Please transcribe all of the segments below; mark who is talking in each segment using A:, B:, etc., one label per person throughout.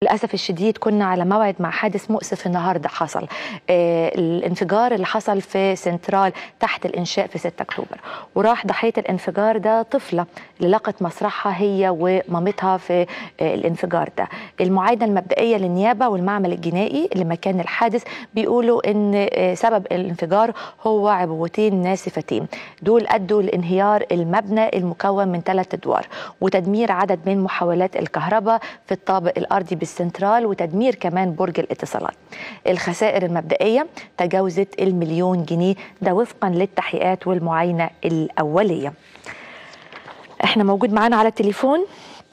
A: للاسف الشديد كنا على موعد مع حادث مؤسف النهارده حصل آه الانفجار اللي حصل في سنترال تحت الانشاء في 6 اكتوبر وراح ضحيه الانفجار ده طفله اللي لقت مسرحها هي ومامتها في آه الانفجار ده المعاينه المبدئيه للنيابه والمعمل الجنائي لمكان الحادث بيقولوا ان آه سبب الانفجار هو عبوتين ناسفتين دول ادوا لانهيار المبنى المكون من ثلاث ادوار وتدمير عدد من محاولات الكهرباء في الطابق الارضي بالسنترال وتدمير كمان برج الاتصالات الخسائر المبدئيه تجاوزت المليون جنيه ده وفقا للتحقيقات والمعاينه الاوليه احنا موجود معانا على التليفون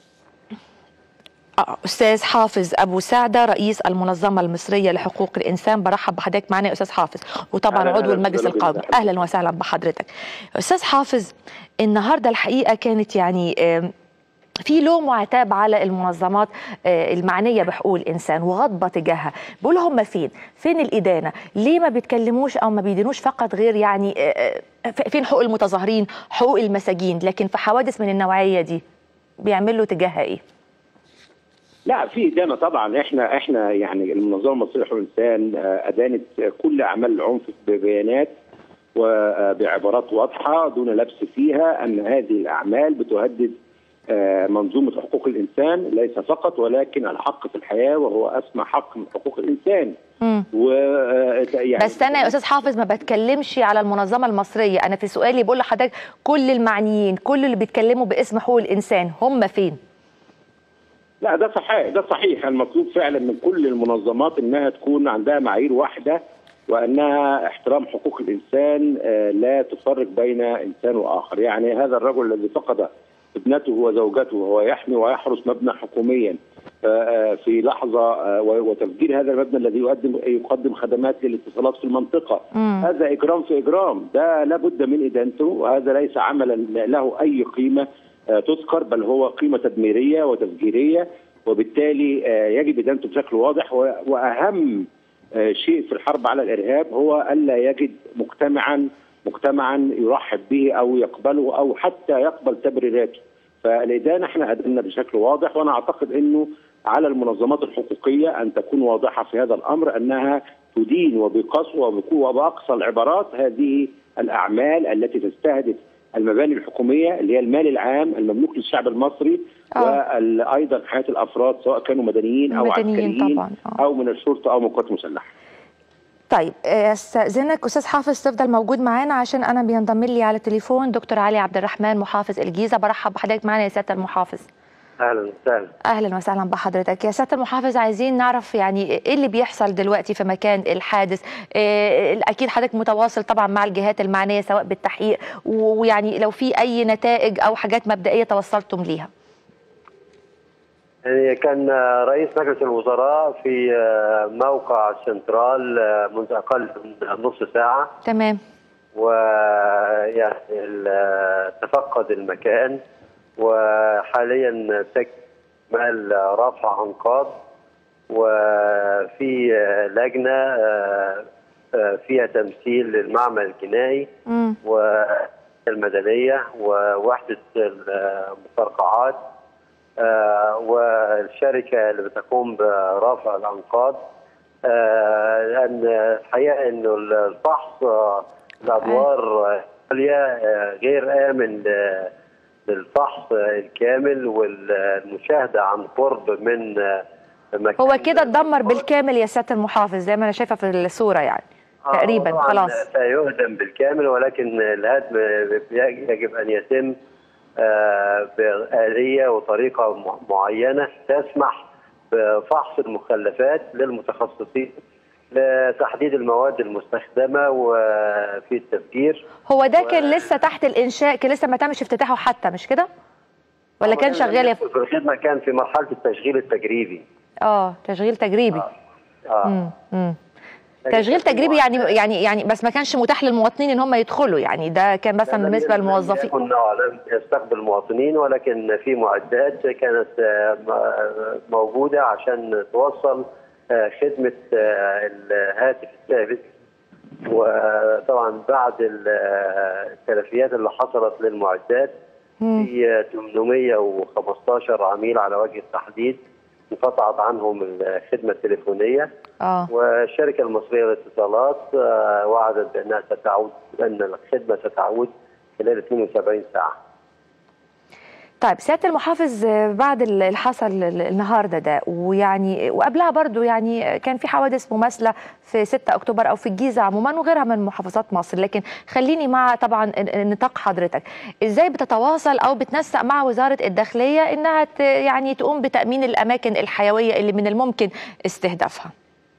A: استاذ حافظ ابو سعده رئيس المنظمه المصريه لحقوق الانسان برحب بحضرتك معنا يا استاذ حافظ وطبعا عضو المجلس القومي اهلا وسهلا بحضرتك استاذ حافظ النهارده الحقيقه كانت يعني في لوم وعتاب على المنظمات المعنيه بحقوق الانسان وغضبه تجاهها بيقولوا هم فين فين الادانه ليه ما بيتكلموش او ما بيدينوش فقط غير يعني فين حقوق المتظاهرين حقوق المساجين لكن في حوادث من النوعيه دي بيعملوا تجاهها ايه
B: لا في ادانه طبعا احنا احنا يعني المنظمه المصريه لحقوق الانسان ادانت كل اعمال العنف ببيانات وبعبارات واضحه دون لبس فيها ان هذه الاعمال بتهدد منظومه حقوق الانسان ليس فقط ولكن الحق في الحياه وهو اسمى حق من حقوق الانسان.
A: و يعني بس انا يا استاذ حافظ ما بتكلمش على المنظمه المصريه، انا في سؤالي بقول لحضرتك كل المعنيين، كل اللي بيتكلموا باسم حقوق الانسان هم فين؟
B: لا ده صحيح ده صحيح المطلوب فعلا من كل المنظمات انها تكون عندها معايير واحده وانها احترام حقوق الانسان لا تفرق بين انسان واخر، يعني هذا الرجل الذي فقد ابنته وزوجته وهو يحمي ويحرس مبنى حكوميا في لحظه وتفجير هذا المبنى الذي يقدم يقدم خدمات للاتصالات في المنطقه مم. هذا اجرام في اجرام ده لابد من ادانته وهذا ليس عملا له اي قيمه تذكر بل هو قيمه تدميريه وتفجيريه وبالتالي يجب ادانته بشكل واضح واهم شيء في الحرب على الارهاب هو الا يجد مجتمعا مجتمعا يرحب به او يقبله او حتى يقبل تبريراته فالادانه احنا ادنا بشكل واضح وانا اعتقد انه على المنظمات الحقوقيه ان تكون واضحه في هذا الامر انها تدين وبقسوه وباقصى العبارات هذه الاعمال التي تستهدف المباني الحكوميه اللي هي المال العام المملوك للشعب المصري وايضا حياه الافراد سواء كانوا مدنيين او
A: مدنيين
B: عسكريين
A: طبعا.
B: او من الشرطه او من القوات المسلحه.
A: طيب استاذنك استاذ حافظ تفضل موجود معانا عشان انا بينضم لي على التليفون دكتور علي عبد الرحمن محافظ الجيزه برحب بحضرتك معانا يا سياده المحافظ
C: اهلا وسهلا
A: اهلا وسهلا بحضرتك يا سياده المحافظ عايزين نعرف يعني ايه اللي بيحصل دلوقتي في مكان الحادث إيه اكيد حضرتك متواصل طبعا مع الجهات المعنيه سواء بالتحقيق ويعني لو في اي نتائج او حاجات مبدئيه توصلتم ليها
C: يعني كان رئيس مجلس الوزراء في موقع سنترال منذ اقل من نص ساعه
A: تمام
C: ويعني تفقد المكان وحاليا تكمل رفع انقاض وفي لجنه فيها تمثيل للمعمل الجنائي والمدنيه ووحده المفرقعات والشركه اللي بتقوم برفع الانقاض لان الحقيقه انه الفحص الادوار غير امن للفحص الكامل والمشاهده عن قرب من
A: مكان هو كده اتدمر بالكامل يا سياده المحافظ زي ما انا شايفه في الصوره يعني تقريبا
C: آه
A: خلاص
C: سيهدم بالكامل ولكن الهدم يجب ان يتم آه بآلية وطريقة معينة تسمح بفحص المخلفات للمتخصصين لتحديد المواد المستخدمة وفي التفجير
A: هو ده كان لسه تحت الإنشاء كان لسه ما تمش افتتاحه حتى مش كده؟ ولا كان شغال يا
C: في الخدمة كان في مرحلة التشغيل التجريبي
A: اه تشغيل تجريبي
C: اه, آه.
A: مم. مم. تشغيل تجريبي يعني يعني يعني بس ما كانش متاح للمواطنين ان هم يدخلوا يعني ده كان مثلا بالنسبه للموظفين
C: كنا لم يستقبل المواطنين ولكن في معدات كانت موجوده عشان توصل خدمه الهاتف الثابت وطبعا بعد التلفيات اللي حصلت للمعدات في 815 عميل على وجه التحديد انقطعت عنهم الخدمه التليفونيه
A: اه
C: والشركه المصريه للاتصالات آه، وعدت بانها ستعود ان الخدمه ستعود خلال 72 ساعه.
A: طيب سياده المحافظ آه، بعد اللي حصل ال- النهارده ده ويعني وقبلها برضو يعني كان في حوادث مماثله في 6 اكتوبر او في الجيزه عموما وغيرها من محافظات مصر لكن خليني مع طبعا ن- نطاق حضرتك ازاي بتتواصل او بتنسق مع وزاره الداخليه انها ت- يعني تقوم بتامين الاماكن الحيويه اللي من الممكن استهدافها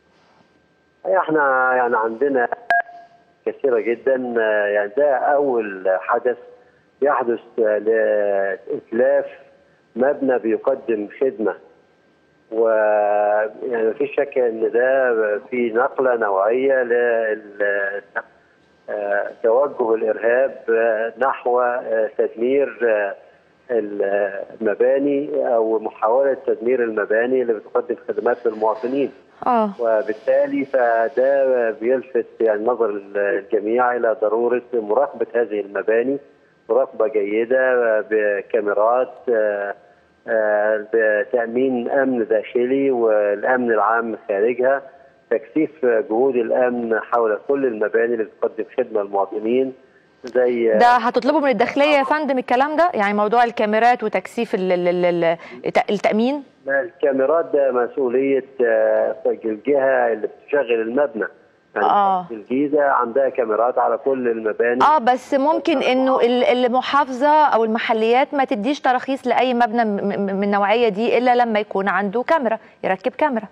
C: احنا يعني عندنا كثيره جدا آه، يعني ده اول حدث يحدث آه، لاتلاف مبنى بيقدم خدمه و يعني مفيش شك ان ده في نقله نوعيه لل آه، توجه الارهاب آه، نحو آه، تدمير آه، المباني او محاوله تدمير المباني اللي بتقدم خدمات للمواطنين.
A: اه
C: وبالتالي فده بيلفت يعني نظر الجميع الى ضروره مراقبه هذه المباني مراقبه جيده بكاميرات آه، آه، بتامين امن داخلي والامن العام خارجها تكثيف جهود الامن حول كل المباني اللي بتقدم خدمه للمواطنين زي
A: ده هتطلبوا من الداخليه يا فندم الكلام ده يعني موضوع الكاميرات وتكثيف ال- ال- ال- ال- التامين
C: الكاميرات ده مسؤوليه آه، الجهه اللي بتشغل المبنى يعني
A: آه.
C: الجيزه عندها كاميرات على كل المباني
A: اه بس ممكن انه ال- المحافظه او المحليات ما تديش تراخيص لاي مبنى م- م- من النوعيه دي الا لما يكون عنده كاميرا يركب كاميرا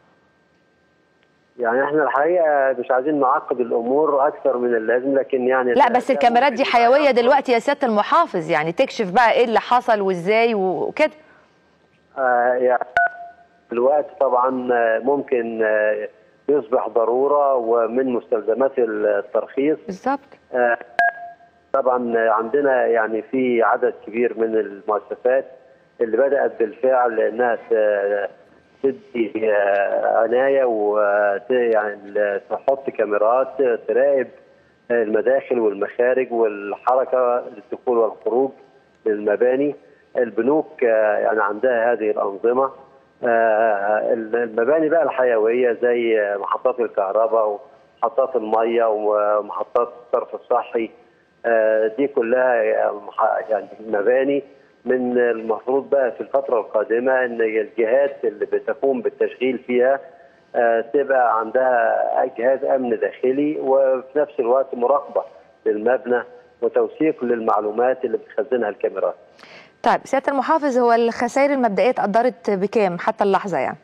C: يعني احنا الحقيقه مش عايزين نعقد الامور اكثر من اللازم لكن يعني
A: لا بس الكاميرات دي حيويه دلوقتي يا سياده المحافظ يعني تكشف بقى ايه اللي حصل وازاي وكده
C: آه يعني الوقت طبعا آه، ممكن آه، يصبح ضروره ومن مستلزمات الترخيص
A: بالظبط
C: آه، طبعا عندنا يعني في عدد كبير من المؤسسات اللي بدات بالفعل انها ت- تدي آه، عنايه وت يعني تحط كاميرات تراقب المداخل والمخارج والحركه للدخول والخروج للمباني البنوك آه، يعني عندها هذه الانظمه آه، المباني بقى الحيويه زي محطات الكهرباء ومحطات الميه ومحطات الصرف الصحي آه، دي كلها يعني مباني من المفروض بقى في الفتره القادمه ان الجهات اللي بتقوم بالتشغيل فيها آه، تبقى عندها جهاز امن داخلي وفي نفس الوقت مراقبه للمبنى وتوثيق للمعلومات اللي بتخزنها الكاميرات.
A: طيب سياده المحافظ هو الخسائر المبدئيه اتقدرت بكام حتى اللحظه يعني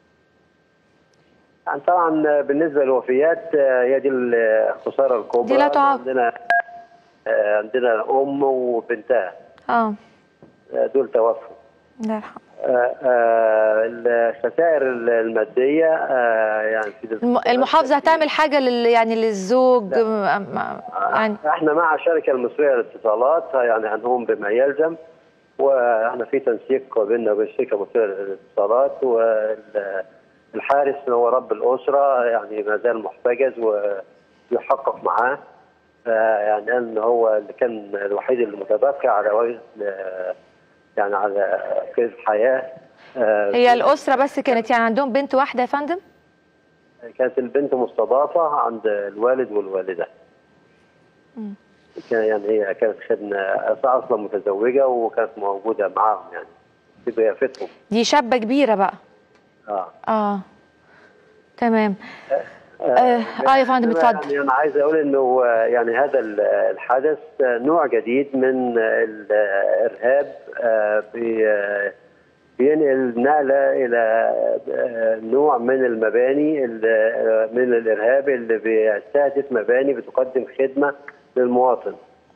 C: يعني طبعا بالنسبه للوفيات آه، هي دي الخساره الكبرى
A: دي لا تعاق.
C: عندنا آه، عندنا ام وبنتها
A: اه
C: آه، دول توفوا
A: الله يرحمه
C: آه، آه، الخسائر الماديه آه، يعني في
A: الم- المحافظه هتعمل حاجه لل يعني للزوج م- م- يعني
C: احنا مع الشركه المصريه للاتصالات يعني هنقوم بما يلزم واحنا في تنسيق بيننا وبين الشركه المصريه للاتصالات والحارس هو رب الاسره يعني ما زال محتجز ويحقق معاه آه، يعني ان هو اللي كان الوحيد المتبقي على وجه آه، يعني على قيد الحياه آه،
A: هي الاسره بس كانت يعني عندهم بنت واحده يا فندم
C: كانت البنت مستضافة عند الوالد والوالدة
A: مم.
C: كان يعني هي كانت خدمة أصلا متزوجة وكانت موجودة معاهم يعني في ضيافتهم
A: دي شابه كبيره بقى
C: اه
A: اه تمام آه، آه يا فندم،
C: إنما
A: اتفضل.
C: يعني انا عايز اقول انه آه، يعني هذا ال- الحدث آه، نوع جديد من الارهاب آه، بي- آه، بينقل نقله الى آه، نوع من المباني ال- آه، من الارهاب اللي بيستهدف مباني بتقدم خدمه للمواطن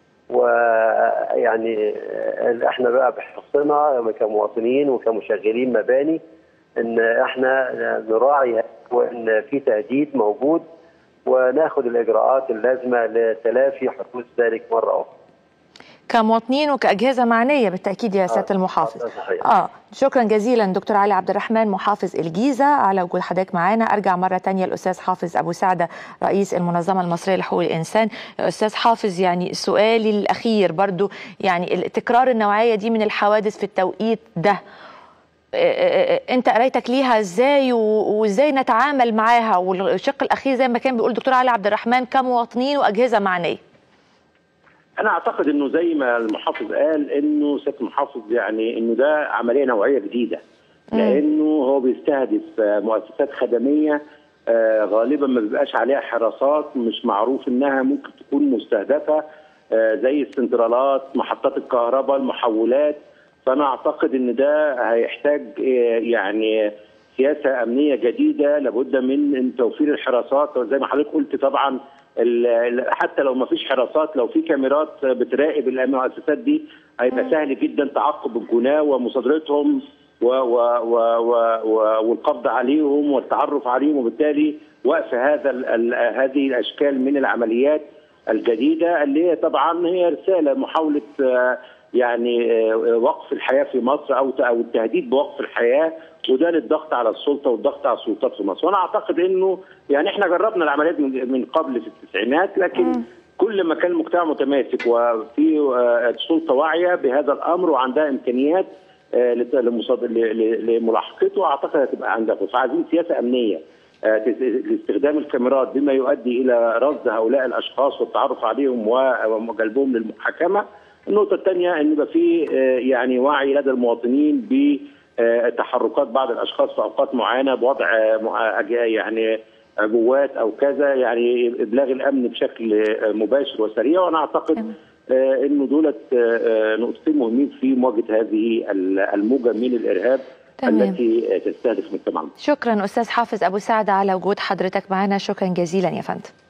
C: ويعني آه، احنا بقى بحرصنا كمواطنين وكمشغلين مباني ان احنا نراعي وان في تهديد موجود وناخد الاجراءات اللازمه لتلافي حدوث ذلك مره اخرى.
A: كمواطنين وكاجهزه معنيه بالتاكيد يا سياده المحافظ
C: ده صحيح.
A: اه شكرا جزيلا دكتور علي عبد الرحمن محافظ الجيزه على وجود حضرتك معانا ارجع مره تانية الاستاذ حافظ ابو سعده رئيس المنظمه المصريه لحقوق الانسان استاذ حافظ يعني سؤالي الاخير برضو يعني تكرار النوعيه دي من الحوادث في التوقيت ده انت قرايتك ليها ازاي وازاي نتعامل معاها والشق الاخير زي ما كان بيقول دكتور علي عبد الرحمن كمواطنين واجهزه معنيه
B: انا اعتقد انه زي ما المحافظ قال انه سياده المحافظ يعني انه ده عمليه نوعيه جديده لانه هو بيستهدف مؤسسات خدميه آه غالبا ما بيبقاش عليها حراسات مش معروف انها ممكن تكون مستهدفه آه زي السنترالات محطات الكهرباء المحولات فانا اعتقد ان ده هيحتاج آه يعني سياسه امنيه جديده لابد من توفير الحراسات وزي ما حضرتك قلت طبعا حتى لو ما فيش حراسات لو في كاميرات بتراقب المؤسسات دي هيبقى سهل جدا تعقب الجناه ومصادرتهم و و و و و والقبض عليهم والتعرف عليهم وبالتالي وقف هذا ال هذه الاشكال من العمليات الجديده اللي هي طبعا هي رساله محاوله يعني وقف الحياه في مصر او او التهديد بوقف الحياه وده للضغط على السلطه والضغط على السلطات في مصر وانا اعتقد انه يعني احنا جربنا العمليات من قبل في التسعينات لكن م. كل ما كان المجتمع متماسك وفي السلطه واعيه بهذا الامر وعندها امكانيات لملاحقته اعتقد هتبقى عندها فعايزين سياسه امنيه لاستخدام الكاميرات بما يؤدي الى رصد هؤلاء الاشخاص والتعرف عليهم وجلبهم للمحاكمه. النقطه الثانيه ان يبقى في يعني وعي لدى المواطنين بتحركات بعض الاشخاص في اوقات معينه بوضع يعني عبوات او كذا يعني ابلاغ الامن بشكل مباشر وسريع وانا اعتقد آه انه دولت آه نقطتين مهمين في مواجهه هذه الموجه من الارهاب تمام. التي تستهدف مجتمعنا.
A: شكرا استاذ حافظ ابو سعد على وجود حضرتك معنا شكرا جزيلا يا فندم.